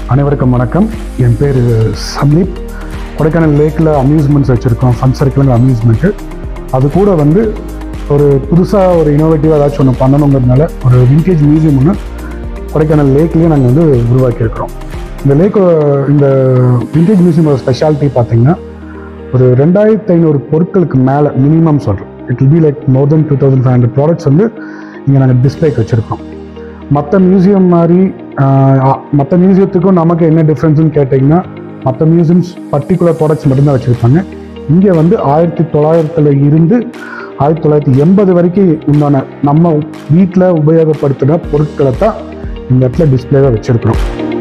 அனைவருக்கும் வணக்கம் என் பேர் சந்தீப் கொடைக்கானல் லேக்கில் அம்யூஸ்மெண்ட்ஸ் வச்சுருக்கோம் ஃபன் சர்க்கிளுங்கிற அம்யூஸ்மெண்ட்டு அது கூட வந்து ஒரு புதுசாக ஒரு இனோவேட்டிவாக ஏதாச்சும் ஒன்று பண்ணணுங்கிறதுனால ஒரு விண்டேஜ் மியூசியம் ஒன்று கொடைக்கானல் லேக்லேயே நாங்கள் வந்து உருவாக்கியிருக்கிறோம் இந்த லேக் இந்த விண்டேஜ் மியூசியமோட ஸ்பெஷாலிட்டி பார்த்தீங்கன்னா ஒரு ரெண்டாயிரத்தி ஐநூறு பொருட்களுக்கு மேலே மினிமம் சொல்கிறோம் it will be like more then two thousand five hundred products வந்து இங்கே நாங்கள் டிஸ்பிளேக்கு வச்சுருக்கோம் மற்ற மியூசியம் மாதிரி மற்ற மியூசியத்துக்கும் நமக்கு என்ன டிஃப்ரென்ஸ்னு கேட்டிங்கன்னா மற்ற மியூசியம்ஸ் பர்டிகுலர் ப்ராடக்ட்ஸ் மட்டும்தான் வச்சுருப்பாங்க இங்கே வந்து ஆயிரத்தி தொள்ளாயிரத்தில் இருந்து ஆயிரத்தி தொள்ளாயிரத்தி எண்பது வரைக்கும் உண்டான நம்ம வீட்டில் உபயோகப்படுத்தின பொருட்களை தான் இந்த இடத்துல டிஸ்பிளேவாக வச்சுருக்கிறோம்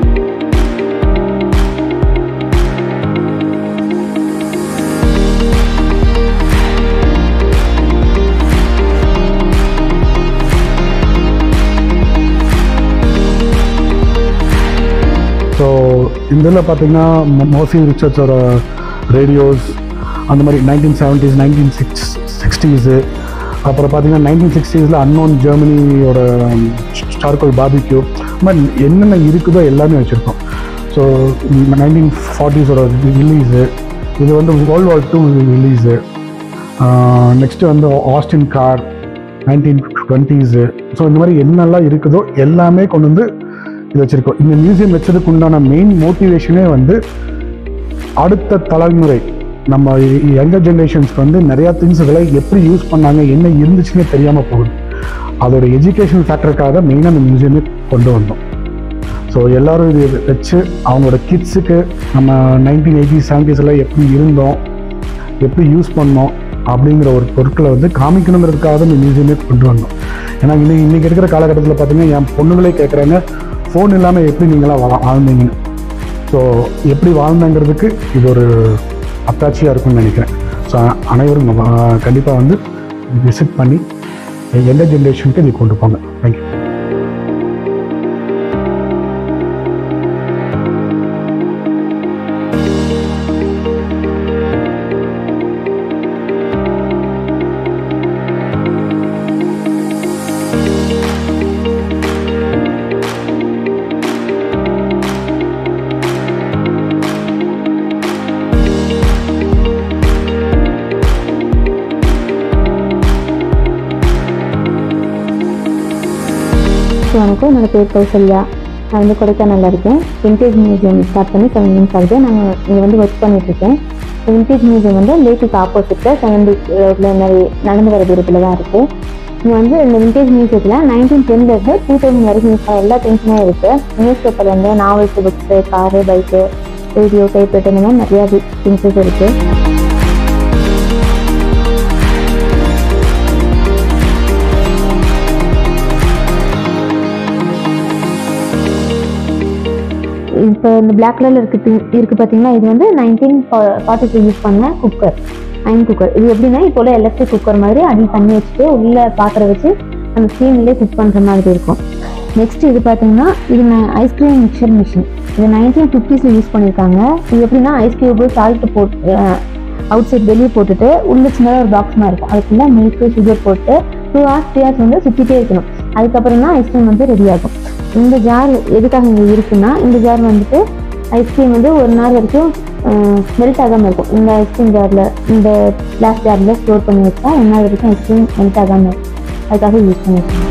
ஸோ இந்த இதில் பார்த்தீங்கன்னா மோசி ரிச்சர்ட்ஸோட ரேடியோஸ் அந்த மாதிரி nineteen seventies nineteen six sixties அப்புறம் பார்த்தீங்கன்னா நைன்டீன் சிக்ஸ்டீஸில் அன்னோன் ஜெர்மனியோட ஸ்டார்கோல் பாபிக்யூ இந்த மாதிரி என்னென்ன இருக்குதோ எல்லாமே வச்சுருக்கோம் ஸோ நைன்டீன் ஃபார்ட்டிஸோட ரிலீஸு இது வந்து world war two release next வந்து Austin car nineteen twenties so இந்த மாதிரி என்னெல்லாம் இருக்குதோ எல்லாமே கொண்டு வந்து இது வச்சுருக்கோம் இந்த மியூசியம் வச்சதுக்கு உண்டான மெயின் மோட்டிவேஷனே வந்து அடுத்த தலைமுறை நம்ம யங்கர் ஜென்ரேஷன்ஸ்க்கு வந்து நிறையா திங்ஸ் இதெல்லாம் எப்படி யூஸ் பண்ணாங்க என்ன இருந்துச்சுன்னே தெரியாமல் போகுது அதோட எஜுகேஷன் ஃபேக்டருக்காக மெயினாக அந்த மியூசியமே கொண்டு வந்தோம் ஸோ எல்லாரும் இது வச்சு அவங்களோட கிட்ஸுக்கு நம்ம நைன்டீன் எயிட்டி செவன்டிஸில் எப்படி இருந்தோம் எப்படி யூஸ் பண்ணோம் அப்படிங்கிற ஒரு பொருட்களை வந்து காமிக்கணுங்கிறதுக்காக இந்த மியூசியமே கொண்டு வந்தோம் ஏன்னா இன்னைக்கு இன்னைக்கு இருக்கிற காலகட்டத்தில் பார்த்தீங்கன்னா என் பொண்ணுங்களே கேட்குறாங்க ஃபோன் இல்லாமல் எப்படி நீங்களாம் வா வாழ்ந்தீங்கன்னு ஸோ எப்படி வாழ்ந்தாங்கிறதுக்கு இது ஒரு அத்தாட்சியாக இருக்கும்னு நினைக்கிறேன் ஸோ அனைவரும் கண்டிப்பாக வந்து விசிட் பண்ணி எந்த ஜென்ரேஷனுக்கு இது கொண்டு போங்க தேங்க்யூ ஸோ வணக்கம் என்னோட பேர் கௌசல்யா நான் வந்து கொடைக்கானலில் இருக்கேன் விண்டேஜ் மியூசியம் ஸ்டார்ட் பண்ணி செவன் மந்த்ஸ் ஆகுது நாங்கள் இங்கே வந்து ஒர்க் பண்ணிகிட்ருக்கேன் விண்டேஜ் மியூசியம் வந்து லேக்குக்கு ஆப்போசிட்டில் செவன் ரோட்டில் நிறைய நடந்து வர தூரத்தில் தான் இருக்குது இங்கே வந்து இந்த விண்டேஜ் மியூசியத்தில் நைன்டீன் டென்லேருந்து டூ தௌசண்ட் வரைக்கும் யூஸ் எல்லா திங்ஸுமே இருக்குது நியூஸ் பேப்பர்லேருந்து novels books car bike radio typewriter இந்த மாதிரி நிறையா திங்ஸஸ் இருக்குது இப்போ இந்த பிளாக் கலரில் இருக்கு இருக்குது பார்த்தீங்கன்னா இது வந்து நைன்டீன் ஃபார்ட்டி யூஸ் பண்ண குக்கர் அயன் குக்கர் இது எப்படின்னா இப்போ உள்ள எலக்ட்ரிக் குக்கர் மாதிரி அடியில் தண்ணி வச்சுட்டு உள்ள பாத்திரம் வச்சு அந்த ஸ்டீம்லேயே குக் பண்ணுற மாதிரி இருக்கும் நெக்ஸ்ட் இது பார்த்தீங்கன்னா இது ஐஸ்கிரீம் மிக்சர் மிஷின் இது நைன்டீன் ஃபிஃப்டிஸில் யூஸ் பண்ணியிருக்காங்க இது எப்படின்னா ஐஸ் கியூபு சால்ட் போட்டு அவுட் சைட் வெளியே போட்டுட்டு உள்ள சின்னதாக ஒரு பாக்ஸ் மாதிரி இருக்கும் அதுக்குள்ள மில்க்கு சுகர் போட்டு டூ ஹவர்ஸ் த்ரீ ஹவர்ஸ் வந்து சுற்றிட்டே இருக்கணும் அதுக்கப்புறம் தான் ஐஸ்கிரீம் வந்து ரெடி ஆகும் இந்த ஜார் எதுக்காக இங்கே இருக்குன்னா இந்த ஜார் வந்துட்டு ஐஸ்கிரீம் வந்து ஒரு நாள் வரைக்கும் மெல்ட் ஆகாமல் இருக்கும் இந்த ஐஸ்கிரீம் ஜாரில் இந்த கிளாஸ் ஜாரில் ஸ்டோர் பண்ணி வச்சா ஒரு நாள் வரைக்கும் ஐஸ்கிரீம் மெல்ட் ஆகாமல் இருக்கும் அதுக்காக யூஸ் பண்ணியிருக்கோம்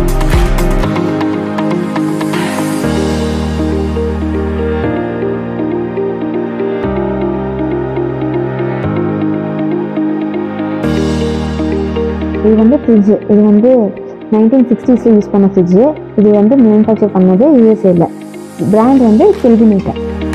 இது வந்து ஃப்ரிட்ஜு இது வந்து நைன்டீன் சிக்ஸ்டீஸில் யூஸ் பண்ண ஃப்ரிட்ஜு இது வந்து மேனுஃபேக்சர் பண்ணது யூஎஸ்ஏல பிராண்ட் வந்து கெல்வினேட்டர்